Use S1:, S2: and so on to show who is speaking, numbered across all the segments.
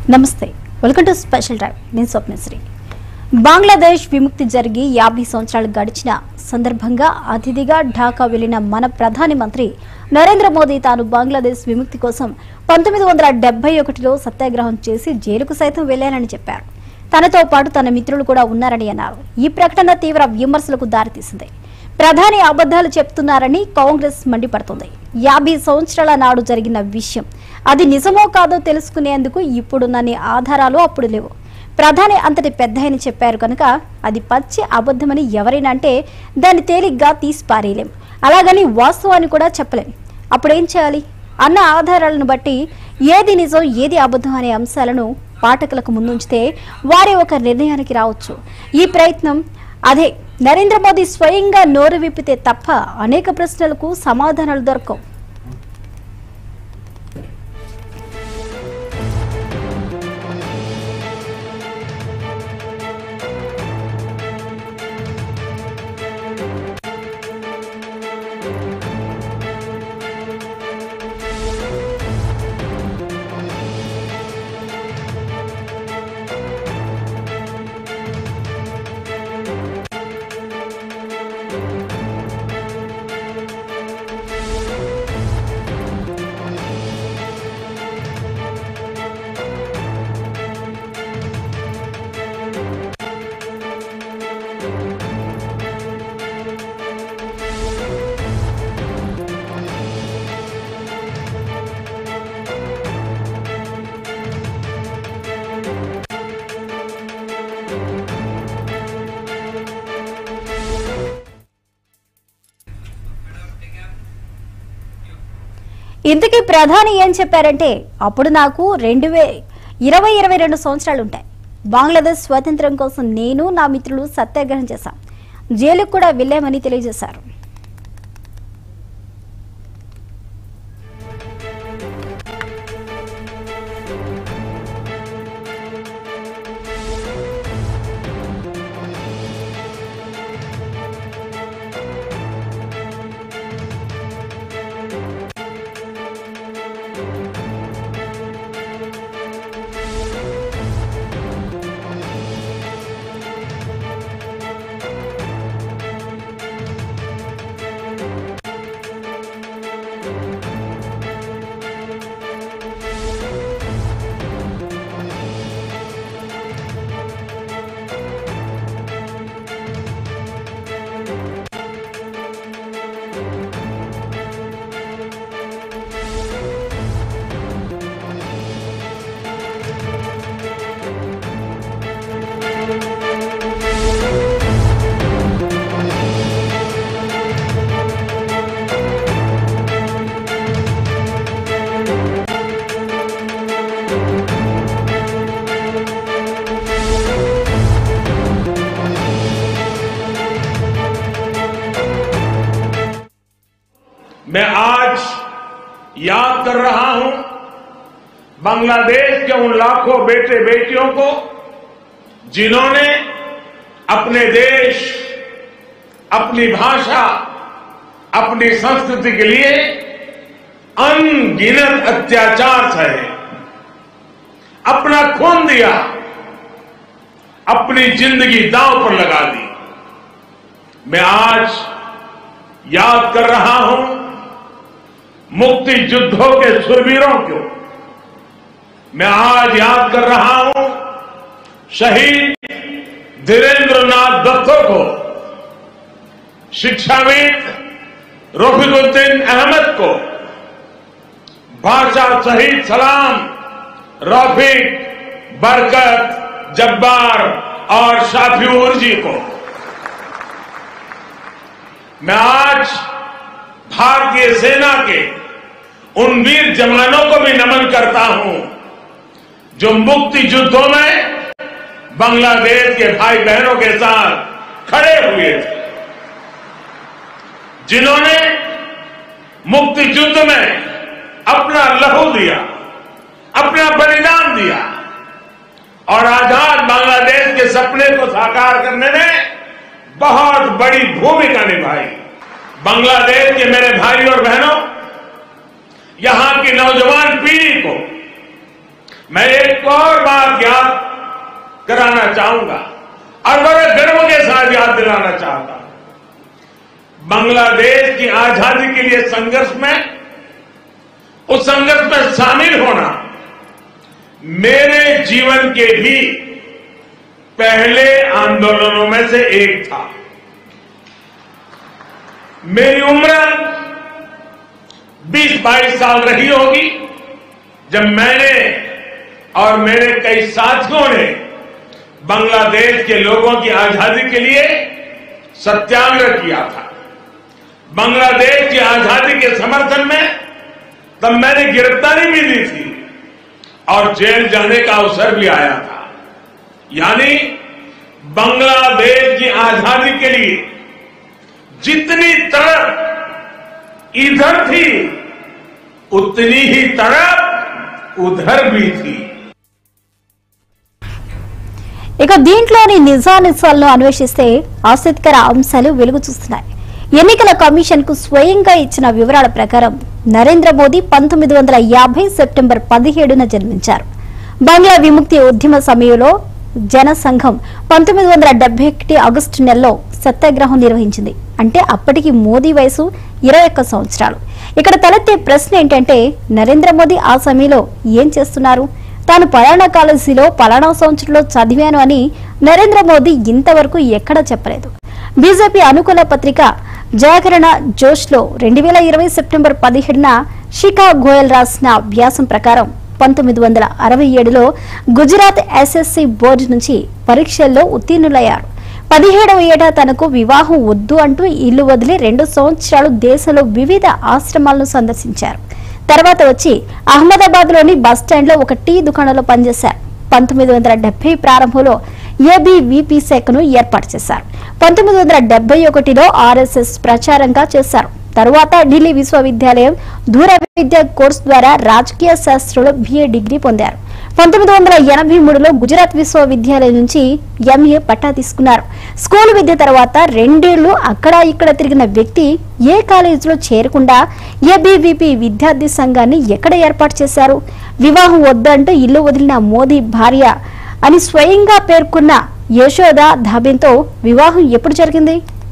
S1: నమస్తే welcome to special drive నేను స్వప్నశ్రీ బంగ్లాదేశ్ విముక్తి జరిగి యాభై సంవత్సరాలు గడిచిన సందర్భంగా అతిథిగా ఢాకా వెళ్లిన మన ప్రధాని మంత్రి నరేంద్ర మోదీ తాను బంగ్లాదేశ్ విముక్తి కోసం పంతొమ్మిది వందల డెబ్బై ఒకటిలో సత్యాగ్రహం చేసి జైలుకు సైతం వెళ్లానని చెప్పారు తనతో పాటు తన మిత్రులు కూడా ఉన్నారని అన్నారు ఈ ప్రకటన తీవ్ర విమర్శలకు దారితీసింది ప్రధాని అబద్ధాలు చెప్తున్నారని కాంగ్రెస్ మండిపడుతోంది యాభై సంవత్సరాల నాడు జరిగిన విషయం అది నిజమో కాదో తెలుసుకునేందుకు ఇప్పుడున్నన్ని ఆధారాలు అప్పుడు లేవు ప్రధాని అంతటి పెద్ద అని చెప్పారు కనుక అది పచ్చి అబద్ధమని ఎవరైనా అంటే దాన్ని తేలిగ్గా తీసి పారేయలేం అలాగని వాస్తవాన్ని కూడా చెప్పలేం అప్పుడేం చేయాలి అన్న ఆధారాలను బట్టి ఏది నిజం ఏది అబద్ధం అనే అంశాలను పాఠకులకు ముందుంచితే వారే ఒక నిర్ణయానికి రావచ్చు ఈ ప్రయత్నం అదే నరేంద్ర మోదీ స్వయంగా నోరు విప్పితే తప్ప అనేక ప్రశ్నలకు సమాధానాలు దొరకవు ఇంతకీ ప్రధాని ఏం చెప్పారంటే అప్పుడు నాకు రెండు వే ఇరవై ఇరవై రెండు సంవత్సరాలు ఉంటాయి బంగ్లాదేశ్ స్వాతంత్ర్యం కోసం నేను నా మిత్రులు సత్యాగ్రహం చేశాం జైలుకు కూడా వెళ్ళామని తెలియజేశారు
S2: मैं आज याद कर रहा हूं बांग्लादेश के उन लाखों बेटे बेटियों को जिन्होंने अपने देश अपनी भाषा अपनी संस्कृति के लिए अनगिनत अत्याचार सहे अपना खून दिया अपनी जिंदगी दांव पर लगा दी मैं आज याद कर रहा हूं मुक्ति युद्धों के सुरवीरों को मैं आज याद कर रहा हूं शहीद धीरेन्द्र नाथ दत्तो को शिक्षाविद रफीकुद्दीन अहमद को भाषा शहीद सलाम रफीक बरकत जब्बार और शाफिउर जी को मैं आज भारतीय सेना के उन वीर जवानों को भी नमन करता हूं जो मुक्ति युद्धों में बांग्लादेश के भाई बहनों के साथ खड़े हुए थे जिन्होंने मुक्ति युद्ध में अपना लहू दिया अपना बलिदान दिया और आजाद बांग्लादेश के सपने को साकार करने में बहुत बड़ी भूमिका निभाई बांग्लादेश के मेरे भाई और बहनों यहां की नौजवान पीढ़ी को मैं एक और बात याद कराना चाहूंगा और बड़े गर्व के साथ याद दिलाना चाहता हूं बांग्लादेश की आजादी के लिए संघर्ष में उस संघर्ष में शामिल होना मेरे जीवन के भी पहले आंदोलनों में से एक था मेरी उम्र 20-22 साल रही होगी जब मैंने और मेरे कई साथियों ने बांग्लादेश के लोगों की आजादी के लिए सत्याग्रह किया था बांग्लादेश की आजादी के समर्थन में तब मैंने गिरफ्तारी भी दी थी और जेल जाने का अवसर भी आया था यानी बांग्लादेश की आजादी के लिए जितनी तड़प इधर थी उतनी ही तड़प उधर भी थी
S1: ఇక దీంట్లోని నిజానిజాలను అన్వేషిస్తే ఆసక్తికర అంశాలు వెలుగు చూస్తున్నాయి ఎన్నికల కమిషన్ కు స్వయంగా ఇచ్చిన వివరాల ప్రకారం నరేంద్ర మోదీ పంతొమ్మిది వందల యాభై సెప్టెంబర్ పదిహేడున జన్మించారు బంగ్లా విముక్తి ఉద్యమ సమయంలో జన సంఘం పంతొమ్మిది వందల డెబ్బై ఒకటి ఆగస్టు నెలలో సత్యాగ్రహం నిర్వహించింది అంటే అప్పటికి మోదీ వయసు ఇరవై ఒక్క సంవత్సరాలు ఇక్కడ తలెత్తే ప్రశ్న ఏంటంటే నరేంద్ర మోదీ ఆ సమయంలో ఏం చేస్తున్నారు తాను పలానా కాలేజీలో పలానా సంవత్సరంలో చదివాను అని నరేంద్ర మోదీ ఇంతవరకు ఎక్కడా చెప్పలేదు బీజేపీ అనుకూల పత్రిక జాగరణ జోష్లో రెండు వేల ఇరవై సెప్టెంబర్ పదిహేడున షికా గోయల్ రాసిన వ్యాసం ప్రకారం పంతొమ్మిది వందల అరవై ఏడులో గుజరాత్ ఎస్ఎస్సి బోర్డు నుంచి పరీక్షల్లో ఉత్తీర్ణులయ్యారు పదిహేడవ ఏట తనకు వివాహం వద్దు అంటూ ఇల్లు వదిలి రెండు సంవత్సరాలు దేశంలో వివిధ ఆశ్రమాలను సందర్శించారు తర్వాత వచ్చి అహ్మదాబాద్ లోని బస్ స్టాండ్ లో ఒక టీ దుకాణంలో పనిచేశారు పంతొమ్మిది వందల డెబ్బై ప్రారంభంలో ఏబీవీపీ శాఖను ఏర్పాటు చేశారు పంతొమ్మిది వందల డెబ్బై ఒకటిలో ఆర్ఎస్ఎస్ ప్రచారంగా చేశారు తరువాత ఢిల్లీ విశ్వవిద్యాలయం దూర విద్య కోర్సు ద్వారా రాజకీయ శాస్త్రంలో బిఏ డిగ్రీ పొందారు పంతొమ్మిది వందల ఎనభై మూడులో గుజరాత్ విశ్వవిద్యాలయం నుంచి ఎంఏ పట్టా తీసుకున్నారు స్కూల్ విద్య తర్వాత రెండేళ్లు అక్కడ ఇక్కడ తిరిగిన వ్యక్తి ఏ కాలేజీలో చేరకుండా ఏబీవీపీ విద్యార్థి సంఘాన్ని ఎక్కడ ఏర్పాటు చేశారు వివాహం వద్దంటూ ఇల్లు వదిలిన మోదీ భార్య అని స్వయంగా పేర్కొన్న యశోద ధాబిన్తో వివాహం ఎప్పుడు జరిగింది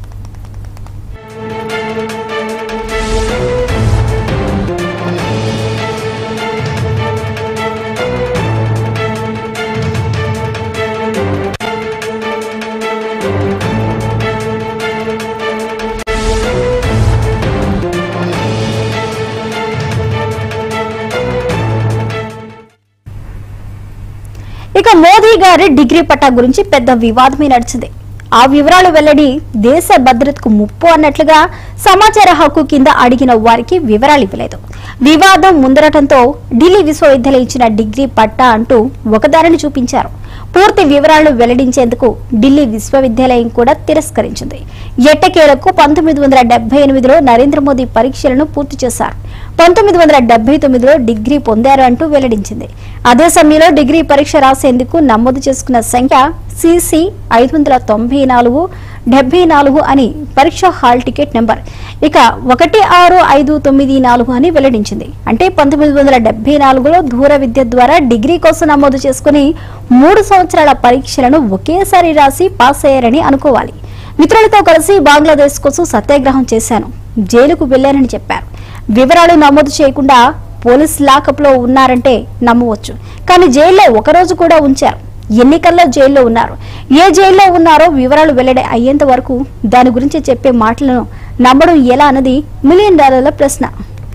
S1: ఇక మోదీ గారి డిగ్రీ పట్టా గురించి పెద్ద వివాదమే నడిచింది ఆ వివరాలు వెల్లడి దేశ భద్రతకు ముప్పు అన్నట్లుగా సమాచార హక్కు కింద అడిగిన వారికి వివరాలు ఇవ్వలేదు వివాదం ముందరటంతో ఢిల్లీ విశ్వవిద్యాలయం ఇచ్చిన డిగ్రీ పట్టా అంటూ ఒకదారిని చూపించారు పూర్తి వివరాలను వెల్లడించేందుకు ఢిల్లీ విశ్వవిద్యాలయం కూడా తిరస్కరించింది ఎట్టకేలకు పంతొమ్మిది వందల డెబ్బై ఎనిమిదిలో నరేంద్ర మోదీ పరీక్షలను పూర్తి చేశారు పంతొమ్మిది వందల డెబ్బై తొమ్మిదిలో డిగ్రీ పొందారు అంటూ వెల్లడించింది అదే సమయంలో డిగ్రీ పరీక్ష రాసేందుకు నమోదు చేసుకున్న సంఖ్య సిసి ఐదు వందల తొంభై నాలుగు డెబ్బై నాలుగు అని పరీక్ష హాల్ టికెట్ నెంబర్ ఇక ఒకటి ఆరు ఐదు తొమ్మిది నాలుగు అని వెల్లడించింది అంటే పంతొమ్మిది వందల డెబ్బై నాలుగులో దూర విద్య ద్వారా డిగ్రీ కోసం నమోదు చేసుకుని మూడు సంవత్సరాల పరీక్షలను ఒకేసారి రాసి పాస్ అయ్యారని అనుకోవాలి మిత్రులతో కలిసి బంగ్లాదేశ్ కోసం సత్యాగ్రహం చేశాను జైలుకు వెళ్లారని చెప్పారు వివరాలు నమోదు చేయకుండా పోలీస్ లాకప్ లో ఉన్నారంటే నమ్మవచ్చు కానీ జైల్లో ఒక రోజు కూడా ఉంచారు ఎన్నికల్లో జైల్లో ఉన్నారు ఏ జైల్లో ఉన్నారో వివరాలు వెల్లడి అయ్యేంత వరకు దాని గురించి చెప్పే మాటలను నమ్మడం ఎలా అన్నది మిలియన్ డాలర్ల ప్రశ్న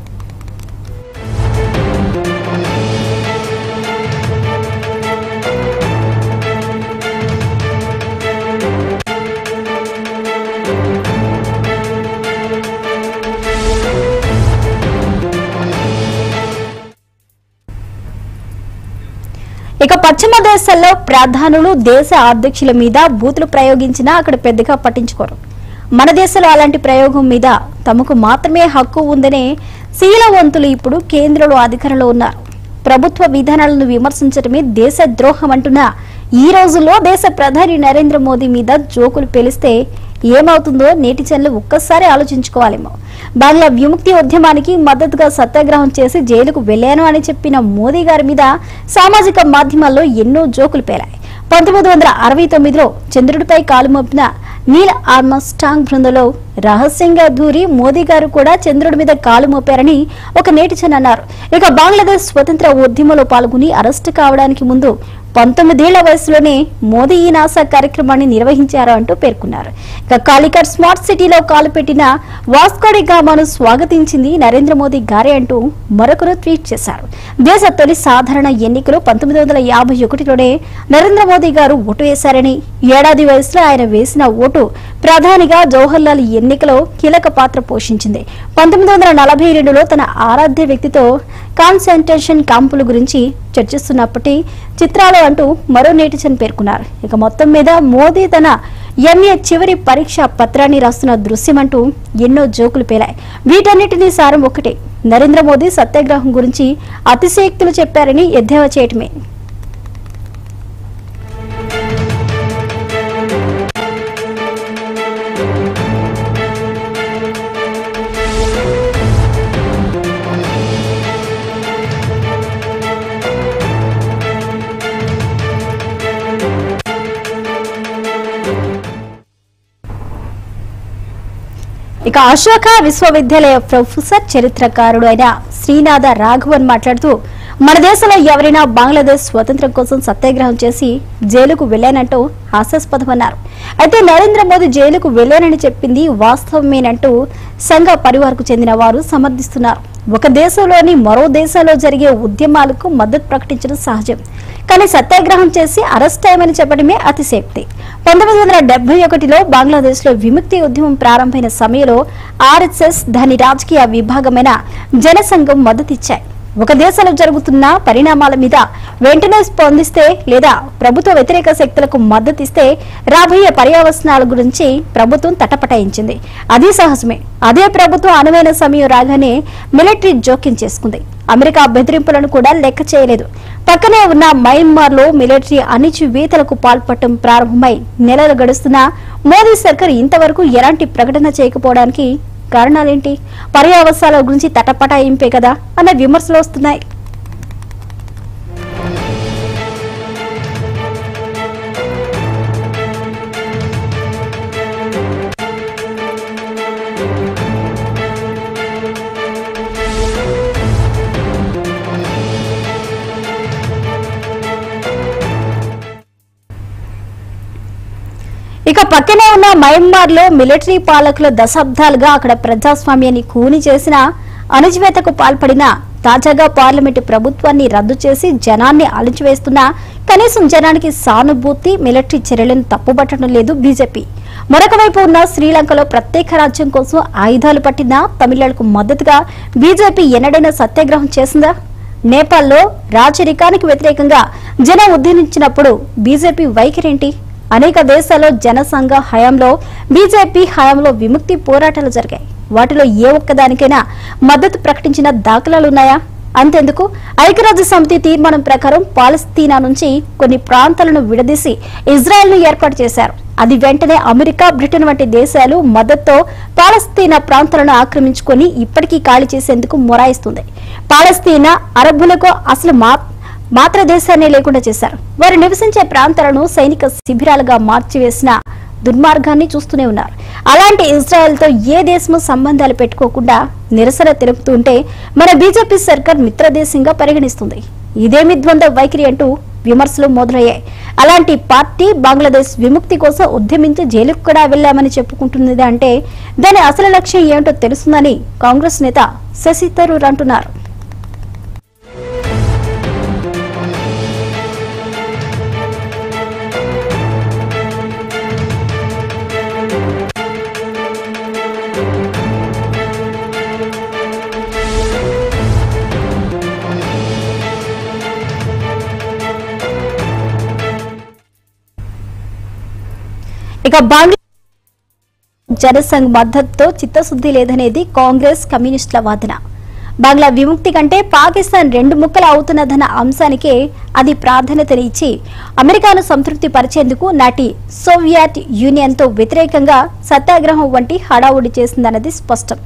S1: ఇక పశ్చిమ దేశాల్లో ప్రధానులు దేశ అధ్యక్షుల మీద బూతులు ప్రయోగించినా అక్కడ పెద్దగా పట్టించుకోరు మన దేశంలో అలాంటి ప్రయోగం మీద తమకు మాత్రమే హక్కు ఉందనే శీలవంతులు ఇప్పుడు కేంద్రంలో అధికారంలో ఉన్నారు ప్రభుత్వ విధానాలను విమర్శించడమే దేశ ద్రోహం అంటున్న ఈ రోజుల్లో దేశ ప్రధాని నరేంద్ర మోదీ మీద జోకులు పేలిస్తే ఏమవుతుందో నేటిజన్లు ఒక్కసారి ఆలోచించుకోవాలేమో బంగ్లా విముక్తి ఉద్యమానికి మద్దతుగా సత్యాగ్రహం చేసి జైలుకు వెళ్లాను అని చెప్పిన మోదీ గారి మీద సామాజిక మాధ్యమాల్లో ఎన్నో జోకులు పేలాయి పంతొమ్మిది వందల అరవై తొమ్మిదిలో చంద్రుడిపై కాలు మోపిన నీల్ ఆర్మస్టాంగ్ బృందంలో రహస్యంగా దూరి మోదీ గారు కూడా చంద్రుడి మీద కాలు మోపారని ఒక నేటిజన్ అన్నారు ఇక బంగ్లాదేశ్ స్వతంత్ర ఉద్యమంలో పాల్గొని అరెస్టు కావడానికి ముందు పంతొమ్మిదేళ్ల వయసులోనే మోదీ ఈ నాసా కార్యక్రమాన్ని నిర్వహించారు అంటూ పేర్కొన్నారు ఇక కాలికట్ స్మార్ట్ సిటీలో కాలు పెట్టిన వాస్కోడి గామాను స్వాగతించింది నరేంద్ర మోదీ గారే అంటూ మరొకరు ట్వీట్ చేశారు దేశ తొలి సాధారణ ఎన్నికలు పంతొమ్మిది వందల యాభై ఒకటిలోనే నరేంద్ర మోదీ గారు ఓటు వేశారని ఏడాది వయసులో ఆయన వేసిన ఓటు ప్రధానిగా జవహర్లాల్ ఎన్నికలో కీలక పాత్ర పోషించింది పంతొమ్మిది వందల నలభై రెండులో తన ఆరాధ్య వ్యక్తితో కాన్సన్ట్రేషన్ క్యాంపుల గురించి చర్చిస్తున్నప్పటి చిత్రాలు అంటూ మరో నేటిజన్ పేర్కొన్నారు ఇక మొత్తం మీద మోదీ తన ఎంఏ చివరి పరీక్ష పత్రాన్ని రాస్తున్న దృశ్యమంటూ ఎన్నో జోకులు పేలాయి వీటన్నిటినీ సారం ఒకటే నరేంద్ర మోదీ సత్యాగ్రహం గురించి అతిశయోక్తులు చెప్పారని ఎద్దేవా చేయటమే ఇక అశోక విశ్వవిద్యాలయ ప్రొఫెసర్ చరిత్రకారుడు అయిన శ్రీనాథ రాఘవన్ మాట్లాడుతూ మన దేశంలో ఎవరైనా బంగ్లాదేశ్ స్వతంత్రం కోసం సత్యాగ్రహం చేసి జైలుకు వెళ్లానంటూ హాస్యాస్పదమన్నారు అయితే నరేంద్ర మోదీ జైలుకు వెళ్లానని చెప్పింది వాస్తవమేనంటూ సంఘ పరివార్కు చెందిన వారు సమర్థిస్తున్నారు ఒక దేశంలోని మరో దేశంలో జరిగే ఉద్యమాలకు మద్దతు ప్రకటించడం సహజం కానీ సత్యాగ్రహం చేసి అరెస్ట్ అయ్యమని చెప్పడమే అతిశయోక్తి పంతొమ్మిది వందల డెబ్బై ఒకటిలో బంగ్లాదేశ్ లో విముక్తి ఉద్యమం ప్రారంభమైన సమయంలో ఆర్ఎస్ఎస్ దాని రాజకీయ విభాగమైన జనసంఘం మద్దతిచ్చాయి ఒక దేశంలో జరుగుతున్న పరిణామాల మీద వెంటనే స్పందిస్తే లేదా ప్రభుత్వ వ్యతిరేక శక్తులకు మద్దతిస్తే రాబోయే పర్యావసనాల గురించి ప్రభుత్వం తటపటాయించింది అది సహజమే అదే ప్రభుత్వం అనువైన సమయం రాగానే మిలిటరీ జోక్యం చేసుకుంది అమెరికా బెదిరింపులను కూడా లెక్క చేయలేదు పక్కనే ఉన్న మయన్మార్ లో మిలిటరీ అణిచివేతలకు పాల్పడటం ప్రారంభమై నెలలు గడుస్తున్నా మోదీ సర్కార్ ఇంతవరకు ఎలాంటి ప్రకటన చేయకపోవడానికి కారణాలేంటి పర్యావసాల గురించి తటపటాయింపే కదా అన్న విమర్శలు వస్తున్నాయి ఇక పక్కనే ఉన్న మయన్మార్ లో మిలిటరీ పాలకుల దశాబ్దాలుగా అక్కడ ప్రజాస్వామ్యాన్ని కూని చేసిన అణచివేతకు పాల్పడిన తాజాగా పార్లమెంటు ప్రభుత్వాన్ని రద్దు చేసి జనాన్ని అణిచివేస్తున్న కనీసం జనానికి సానుభూతి మిలిటరీ చర్యలను తప్పుపట్టడం లేదు బీజేపీ మరొక వైపు ఉన్న శ్రీలంకలో ప్రత్యేక రాజ్యం కోసం ఆయుధాలు పట్టిన తమిళులకు మద్దతుగా బీజేపీ ఎన్నడైనా సత్యాగ్రహం చేసిందా నేపాల్లో రాచరికానికి వ్యతిరేకంగా జనం ఉద్ధరించినప్పుడు బీజేపీ వైఖరేంటి అనేక దేశాల్లో జనసంఘ హయాంలో బీజేపీ హయాంలో విముక్తి పోరాటాలు జరిగాయి వాటిలో ఏ ఒక్కదానికైనా మద్దతు ప్రకటించిన దాఖలాలున్నాయా అంతెందుకు ఐక్యరాజ్య సమితి తీర్మానం ప్రకారం పాలస్తీనా నుంచి కొన్ని ప్రాంతాలను విడదీసి ఇజ్రాయెల్ ను ఏర్పాటు చేశారు అది వెంటనే అమెరికా బ్రిటన్ వంటి దేశాలు మద్దతుతో పాలస్తీనా ప్రాంతాలను ఆక్రమించుకొని ఇప్పటికీ ఖాళీ చేసేందుకు మొరాయిస్తుంది పాలస్తీనా అరబ్బులకు అసలు మా మాత్ర దేశాన్ని లేకుండా చేశారు వారు నివసించే ప్రాంతాలను సైనిక శిబిరాలుగా మార్చివేసిన దుర్మార్గాన్ని చూస్తూనే ఉన్నారు అలాంటి ఇజ్రాయెల్తో ఏ దేశము సంబంధాలు పెట్టుకోకుండా నిరసన తెలుపుతుంటే మన బీజేపీ సర్కార్ మిత్రదేశంగా పరిగణిస్తుంది ఇదేమి ద్వంద్వ వైఖరి అంటూ విమర్శలు మొదలయ్యాయి అలాంటి పార్టీ బంగ్లాదేశ్ విముక్తి కోసం ఉద్యమించి జైలుకు కూడా వెళ్లామని చెప్పుకుంటున్నది అంటే దాని అసలు లక్ష్యం ఏమిటో తెలుస్తుందని కాంగ్రెస్ నేత శశి థరూర్ అంటున్నారు ఇక బంగ్లా జనసంఘ్ మద్దతుతో చిత్తశుద్ధి లేదనేది కాంగ్రెస్ కమ్యూనిస్టుల వాదన బంగ్లా విముక్తి కంటే పాకిస్తాన్ రెండు ముక్కలు అవుతున్నదన్న అంశానికే అది ప్రాధాన్యతని ఇచ్చి అమెరికాను సంతృప్తి పరిచేందుకు నాటి సోవియట్ యూనియన్తో వ్యతిరేకంగా సత్యాగ్రహం వంటి హడావుడి చేసిందన్నది స్పష్టం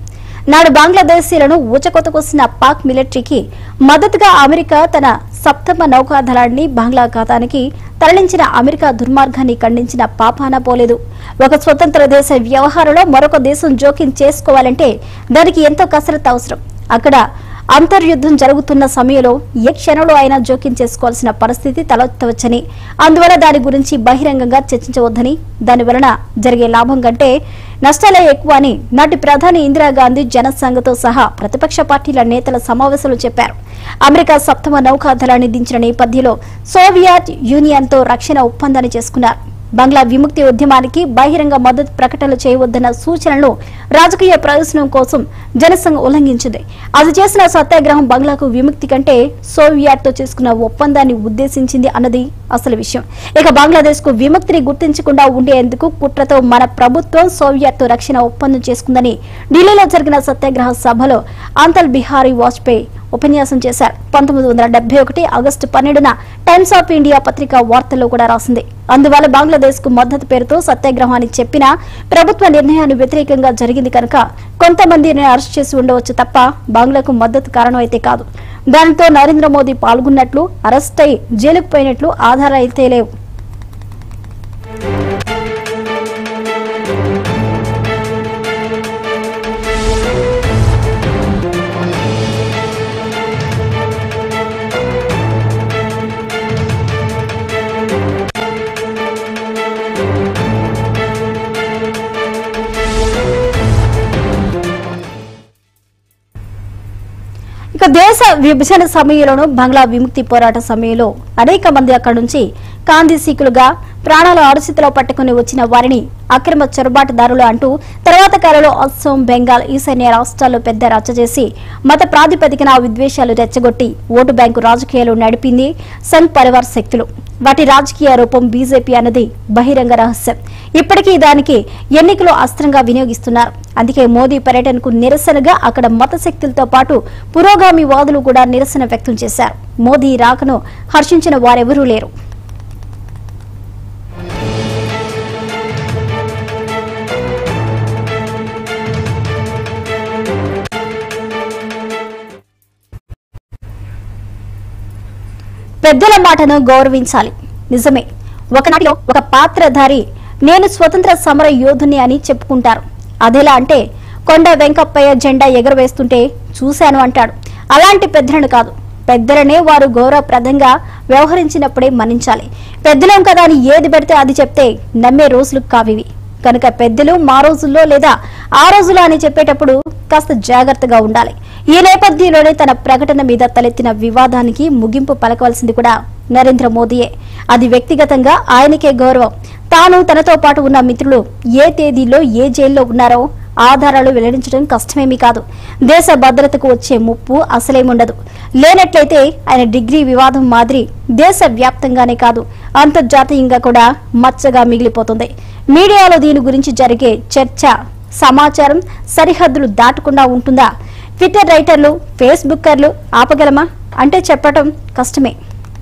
S1: నాడు బంగ్లాదేశీలను ఊచకొతకొసిన పాక్ మిలిటరీకి మద్దతుగా అమెరికా తన సప్తమ నౌకాదళాన్ని బంగ్లా ఖాతానికి తరలించిన అమెరికా దుర్మార్గాన్ని ఖండించిన పాపాన పోలేదు ఒక స్వతంత్ర దేశ వ్యవహారంలో మరొక దేశం జోక్యం చేసుకోవాలంటే దానికి ఎంతో కసరత్తు అవసరం అక్కడ అంతర్యుద్ధం జరుగుతున్న సమయంలో ఏ క్షణంలో అయినా జోక్యం చేసుకోవాల్సిన పరిస్థితి తలెత్తవచ్చని అందువల్ల దాని గురించి బహిరంగంగా చర్చించవద్దని దాని వలన జరిగే లాభం కంటే నష్టాలే ఎక్కువ అని నాటి ప్రధాని ఇందిరాగాంధీ జనసంఘతో సహా ప్రతిపక్ష పార్టీల నేతల సమావేశంలో చెప్పారు అమెరికా సప్తమ నౌకాదళాన్ని దించిన నేపథ్యంలో సోవియట్ యూనియన్తో రక్షణ ఒప్పందాన్ని చేసుకున్నారు బంగ్లా విముక్తి ఉద్యమానికి బహిరంగ మద్దతు ప్రకటనలు చేయవద్దన్న సూచనలు రాజకీయ ప్రయోజనం కోసం జనసంఘ్ ఉల్లంఘించింది అది చేసిన సత్యాగ్రహం బంగ్లాకు విముక్తి కంటే సోవియట్ తో చేసుకున్న ఒప్పందాన్ని ఉద్దేశించింది అన్నది అసలు విషయం ఇక బంగ్లాదేశ్ కు విముక్తిని గుర్తించకుండా ఉండేందుకు కుట్రతో మన ప్రభుత్వం సోవియట్ తో రక్షణ ఒప్పందం చేసుకుందని ఢిల్లీలో జరిగిన సత్యాగ్రహ సభలో అంతల్ బిహారీ వాజ్పేయి ఉపన్యాసం చేశారు పంతొమ్మిది వందల డెబ్బై ఒకటి ఆగస్టు పన్నెండున టైమ్స్ ఆఫ్ ఇండియా పత్రిక వార్తల్లో కూడా రాసింది అందువల్ల బంగ్లాదేశ్ కు మద్దతు పేరుతో సత్యాగ్రహాన్ని చెప్పినా ప్రభుత్వ నిర్ణయాన్ని వ్యతిరేకంగా జరిగింది కనుక కొంతమందిని అరెస్ట్ చేసి ఉండవచ్చు తప్ప బంగ్లాకు మద్దతు కారణం అయితే కాదు దానితో నరేంద్ర మోదీ పాల్గొన్నట్లు అరెస్ట్ అయి జైలుకు పోయినట్లు ఆధారాలు అయితే లేవు ఇక దేశ విభజన సమయంలోనూ బంగ్లా విముక్తి పోరాట సమయంలో అనేక మంది అక్కడి నుంచి కాందిసీకులుగా ప్రాణాలు అరుస్థితిలో పట్టుకుని వచ్చిన వారిని అక్రమ చొరబాటుదారులు అంటూ తర్వాత కాలంలో అస్సోం బెంగాల్ ఈశాన్య రాష్ట్రాల్లో పెద్ద రచ్చ చేసి మత ప్రాతిపదికన విద్వేషాలు రెచ్చగొట్టి ఓటు బ్యాంకు రాజకీయాలు నడిపింది సంఘ్ పరివార్ శక్తులు వాటి రాజకీయ రూపం బీజేపీ అన్నది బహిరంగ రహస్యం ఇప్పటికీ దానికి ఎన్నికలు అస్త్రంగా వినియోగిస్తున్నారు అందుకే మోదీ పర్యటనకు నిరసనగా అక్కడ మత శక్తులతో పాటు పురోగామి వాదులు కూడా నిరసన వ్యక్తం చేశారు మోదీ రాకను హర్షించిన వారెవరూ లేరు పెద్దల మాటను గౌరవించాలి నిజమే ఒకనాటిలో ఒక పాత్రధారి నేను స్వతంత్ర సమర యోధుని అని చెప్పుకుంటారు అదెలా అంటే కొండ వెంకప్పయ్య జెండా ఎగరవేస్తుంటే చూశాను అంటాడు అలాంటి పెద్దలను కాదు పెద్దలనే వారు గౌరవప్రదంగా వ్యవహరించినప్పుడే మన్నించాలి పెద్దలం కదా అని ఏది పెడితే అది చెప్తే నమ్మే రోజులు కావివి కనుక పెద్దలు మా రోజుల్లో లేదా ఆ రోజులో అని చెప్పేటప్పుడు కాస్త జాగ్రత్తగా ఉండాలి ఈ నేపథ్యంలోనే తన ప్రకటన మీద తలెత్తిన వివాదానికి ముగింపు పలకవలసింది కూడా నరేంద్ర మోదీయే అది వ్యక్తిగతంగా ఆయనకే గౌరవం తాను తనతో పాటు ఉన్న మిత్రులు ఏ తేదీలో ఏ జైల్లో ఉన్నారో ఆధారాలు వెల్లడించడం కష్టమేమీ కాదు దేశ భద్రతకు వచ్చే ముప్పు అసలేముండదు లేనట్లయితే ఆయన డిగ్రీ వివాదం మాదిరి దేశ వ్యాప్తంగానే కాదు అంతర్జాతీయంగా కూడా మచ్చగా మిగిలిపోతుంది మీడియాలో దీని గురించి జరిగే చర్చ సమాచారం సరిహద్దులు దాటకుండా ఉంటుందా ట్విట్టర్ రైటర్లు ఫేస్బుక్కర్లు ఆపగలమా అంటే చెప్పటం కష్టమే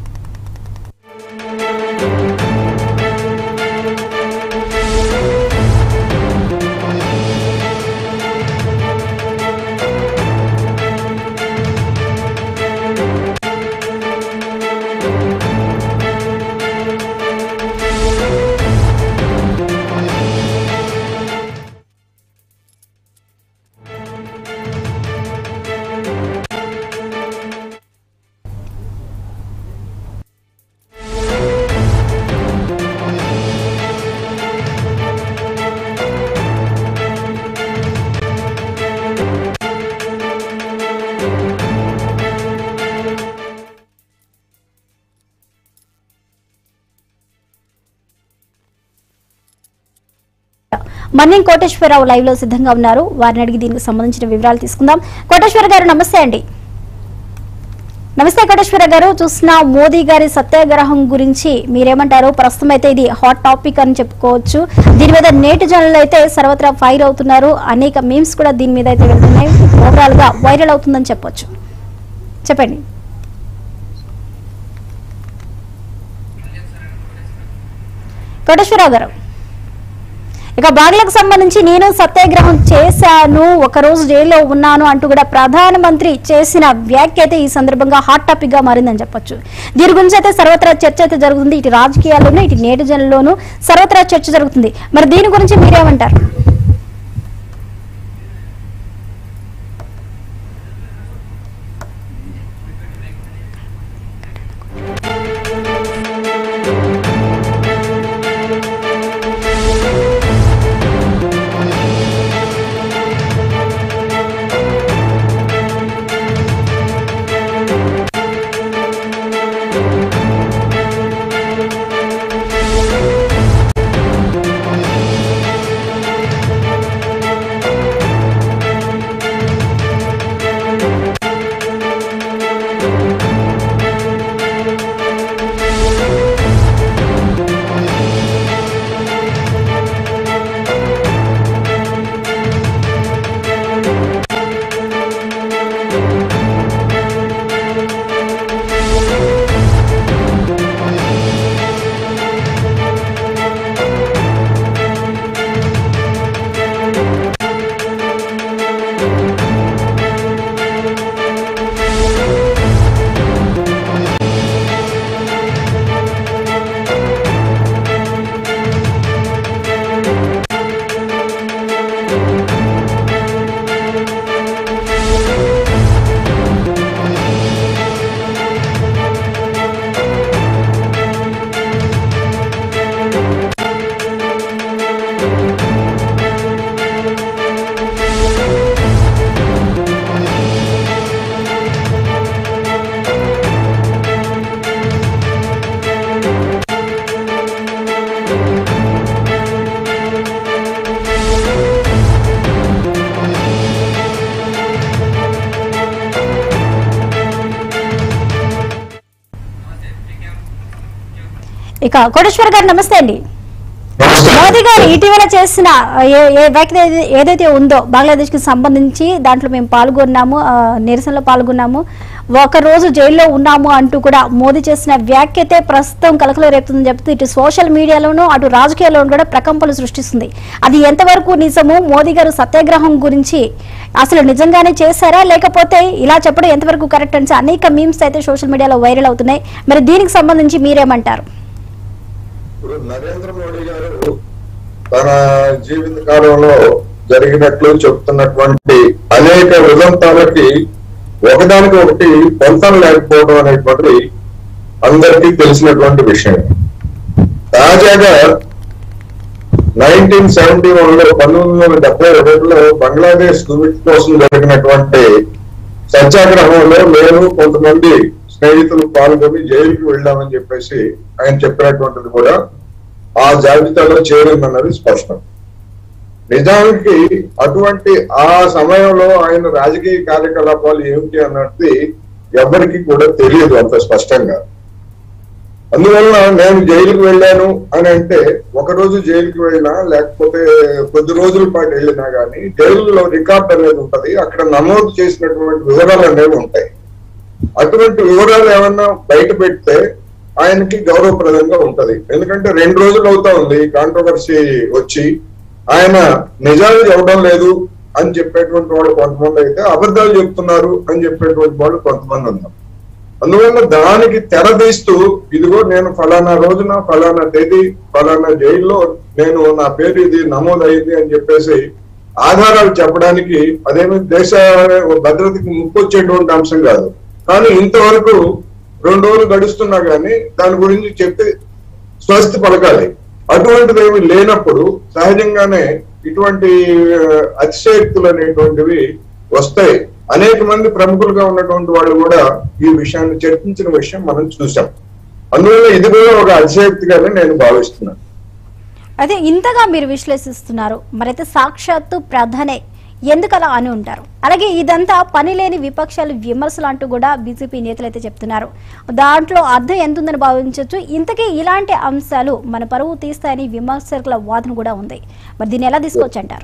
S1: మన్యం కోటేశ్వరరావు లైవ్ లో సిద్ధంగా ఉన్నారు వారిని అడిగి దీనికి సంబంధించిన వివరాలు తీసుకుందాం కోటేశ్వర గారు నమస్తే అండి నమస్తే కోటేశ్వర గారు చూసిన మోదీ గారి సత్యాగ్రహం గురించి మీరేమంటారు ప్రస్తుతం అయితే ఇది హాట్ టాపిక్ అని చెప్పుకోవచ్చు దీని మీద నేటి జనులు అయితే సర్వత్రా ఫైర్ అవుతున్నారు అనేక మీమ్స్ కూడా దీని మీద అయితే వెళ్తున్నాయి ఓవరాల్ గా వైరల్ అవుతుందని చెప్పొచ్చు చెప్పండి కోటేశ్వరరావు గారు ఇక బాగ్లకు సంబంధించి నేను సత్యాగ్రహం చేశాను ఒక రోజు జైల్లో ఉన్నాను అంటూ కూడా ప్రధానమంత్రి చేసిన వ్యాఖ్య అయితే ఈ సందర్భంగా హాట్ టాపిక్ గా మారిందని చెప్పొచ్చు దీని గురించి అయితే సర్వత్రా చర్చ అయితే జరుగుతుంది ఇటు రాజకీయాల్లోనూ ఇటు నేటిజన్లలోనూ సర్వత్రా చర్చ జరుగుతుంది మరి దీని గురించి మీరేమంటారు ఇక కోటేశ్వర్ గారు నమస్తే అండి మోదీ గారు ఇటీవల చేసిన ఏ- ఏ వ్యాఖ్య ఏది- ఏదైతే ఉందో బంగ్లాదేశ్ కి సంబంధించి దాంట్లో మేము పాల్గొన్నాము ఆ, నిరసనలో పాల్గొన్నాము ఒక రోజు జైల్లో ఉన్నాము అంటూ కూడా మోదీ చేసిన వ్యాఖ్యతే ప్రస్తుతం కలకలం రేపుతుందని చెప్తూ ఇటు సోషల్ మీడియాలోనూ అటు రాజకీయాల్లోనూ కూడా ప్రకంపనలు సృష్టిస్తుంది అది ఎంతవరకు నిజము మోదీ గారు సత్యాగ్రహం గురించి అసలు నిజంగానే చేశారా లేకపోతే ఇలా చెప్పడం ఎంతవరకు కరెక్ట్ అని అనేక మీమ్స్ అయితే సోషల్ మీడియాలో వైరల్ అవుతున్నాయి మరి దీనికి సంబంధించి మీరేమంటారు
S3: ఇప్పుడు నరేంద్ర మోడీ గారు తన జీవిత కాలంలో జరిగినట్లు చెప్తున్నటువంటి అనేక ఉదంతాలకి ఒకదానికి ఒకటి పొంతం లేకపోవడం అనేటువంటిది అందరికీ తెలిసినటువంటి విషయం తాజాగా నైన్టీన్ సెవెంటీ వన్ లో పంతొమ్మిది వందల డెబ్బై ఒకటిలో బంగ్లాదేశ్ కుమిట్ కోసం జరిగినటువంటి సత్యాగ్రహంలో నేను కొంతమంది స్నేహితులు పాల్గొని జైలుకి వెళ్ళామని చెప్పేసి ఆయన చెప్పినటువంటిది కూడా ఆ జాబితాలో చేరిందన్నది స్పష్టం నిజానికి అటువంటి ఆ సమయంలో ఆయన రాజకీయ కార్యకలాపాలు ఏమిటి అన్నది ఎవరికి కూడా తెలియదు అంత స్పష్టంగా అందువలన నేను జైలుకి వెళ్ళాను అని అంటే ఒక రోజు జైలుకి వెళ్ళినా లేకపోతే కొద్ది రోజుల పాటు వెళ్ళినా గానీ జైలులో రికార్డ్ అనేది ఉంటది అక్కడ నమోదు చేసినటువంటి వివరాలు అనేవి ఉంటాయి అటువంటి వివరాలు ఏమన్నా బయట పెడితే ఆయనకి గౌరవప్రదంగా ఉంటది ఎందుకంటే రెండు రోజులు అవుతా ఉంది కాంట్రవర్సీ వచ్చి ఆయన నిజాలు చెప్పడం లేదు అని చెప్పేటువంటి వాళ్ళు కొంతమంది అయితే అబద్ధాలు చెప్తున్నారు అని చెప్పేటువంటి వాళ్ళు కొంతమంది ఉన్నారు అందువల్ల దానికి తెరదీస్తూ ఇదిగో నేను ఫలానా రోజున ఫలానా తేదీ ఫలానా జైల్లో నేను నా పేరు ఇది నమోదైంది అని చెప్పేసి ఆధారాలు చెప్పడానికి అదేమి దేశ భద్రతకి ముప్పొచ్చేటువంటి అంశం కాదు కానీ ఇంతవరకు రెండు రోజులు గడుస్తున్నా గానీ దాని గురించి చెప్పి స్వస్తి పలకాలి అటువంటిది ఏమి లేనప్పుడు సహజంగానే ఇటువంటి ఆ, అతిశయోక్తులు అనేటువంటివి వస్తాయి అనేక మంది ప్రముఖులుగా ఉన్నటువంటి వాళ్ళు కూడా ఈ విషయాన్ని చర్చించిన విషయం మనం చూసాం అందువల్ల ఇది కూడా ఒక అతిశయోక్తిగానే నేను భావిస్తున్నాను
S1: అదే ఇంతగా మీరు విశ్లేషిస్తున్నారు మరైతే సాక్షాత్తు ప్రధానే ఎందుకు అలా అని ఉంటారు అలాగే ఇదంతా పని లేని విపక్షాలు విమర్శలు అంటూ కూడా బీజేపీ నేతలు అయితే చెప్తున్నారు దాంట్లో అర్థం ఎంత ఉందని భావించవచ్చు ఇంతకీ ఇలాంటి అంశాలు మన పరువు తీస్తాయని విమర్శకుల వాదన కూడా ఉంది మరి దీన్ని ఎలా తీసుకోవచ్చు అంటారు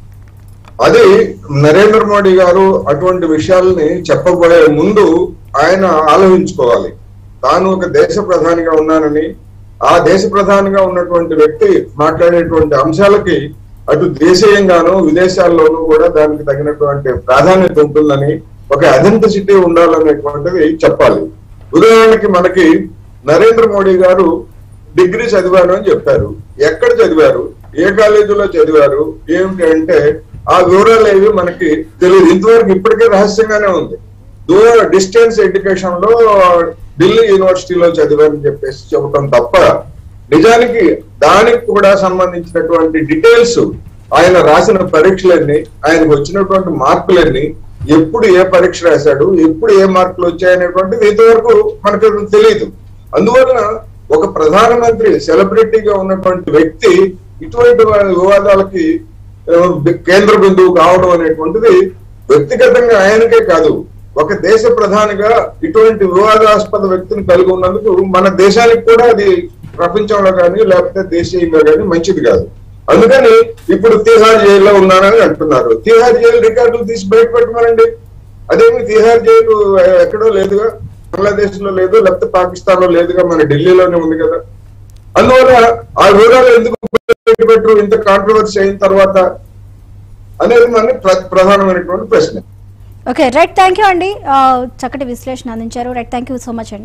S3: అది నరేంద్ర మోడీ గారు అటువంటి విషయాల్ని చెప్పబోయే ముందు ఆయన ఆలోచించుకోవాలి తాను ఒక దేశ ప్రధానిగా ఉన్నానని ఆ దేశ ప్రధానిగా ఉన్నటువంటి వ్యక్తి మాట్లాడేటువంటి అంశాలకి అటు దేశీయంగాను విదేశాల్లోనూ కూడా దానికి తగినటువంటి ప్రాధాన్యత ఉంటుందని ఒక అథెంటిసిటీ ఉండాలనేటువంటిది చెప్పాలి ఉదాహరణకి మనకి నరేంద్ర మోడీ గారు డిగ్రీ చదివాను అని చెప్పారు ఎక్కడ చదివారు ఏ కాలేజీలో చదివారు ఏమిటి అంటే ఆ వివరాలు ఏవి మనకి తెలియదు ఇంతవరకు ఇప్పటికే రహస్యంగానే ఉంది దూర డిస్టెన్స్ ఎడ్యుకేషన్ లో ఢిల్లీ యూనివర్సిటీలో చదివారని చెప్పేసి చెప్పడం తప్ప నిజానికి దానికి కూడా సంబంధించినటువంటి డీటెయిల్స్ ఆయన రాసిన పరీక్షలన్నీ ఆయనకు వచ్చినటువంటి మార్కులన్నీ ఎప్పుడు ఏ పరీక్ష రాశాడు ఎప్పుడు ఏ మార్కులు వచ్చాయనేటువంటిది ఇంతవరకు మనకు తెలియదు అందువలన ఒక ప్రధానమంత్రి సెలబ్రిటీగా ఉన్నటువంటి వ్యక్తి ఇటువంటి వివాదాలకి ఆ, కేంద్ర బిందువు కావడం అనేటువంటిది వ్యక్తిగతంగా ఆయనకే కాదు ఒక దేశ ప్రధానిగా ఇటువంటి వివాదాస్పద వ్యక్తిని కలిగి ఉన్నందుకు మన దేశానికి కూడా అది ప్రపంచంలో కానీ లేకపోతే దేశీయంగా కానీ మంచిది కాదు అందుకని ఇప్పుడు తిహార్ జైల్లో ఉన్నానని అంటున్నారు తిహార్ జైలు రికార్డులు తీసి బయట పెట్టమనండి అదేమి తిహార్ జైలు ఆ, ఎక్కడో లేదుగా బంగ్లాదేశ్ లో లేదు లేకపోతే పాకిస్తాన్ లో లేదుగా మన ఢిల్లీలోనే ఉంది కదా అందువల్ల ఆ వివరాలు ఎందుకు బయట పెట్టరు ఇంత కాంట్రవర్సీ అయిన తర్వాత అనేది మన ప్ర- ప్రధానమైనటువంటి ప్రశ్న
S1: ఓకే రైట్ థ్యాంక్ యూ అండి ఆ, చక్కటి విశ్లేషణ అందించారు right thank you so much అండి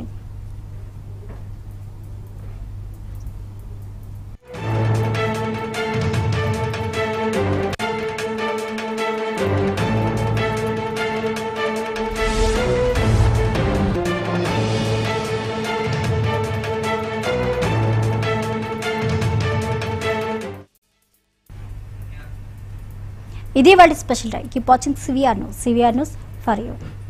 S1: ఇది వాళ్ళ special time keep watching CVR news CVR news for you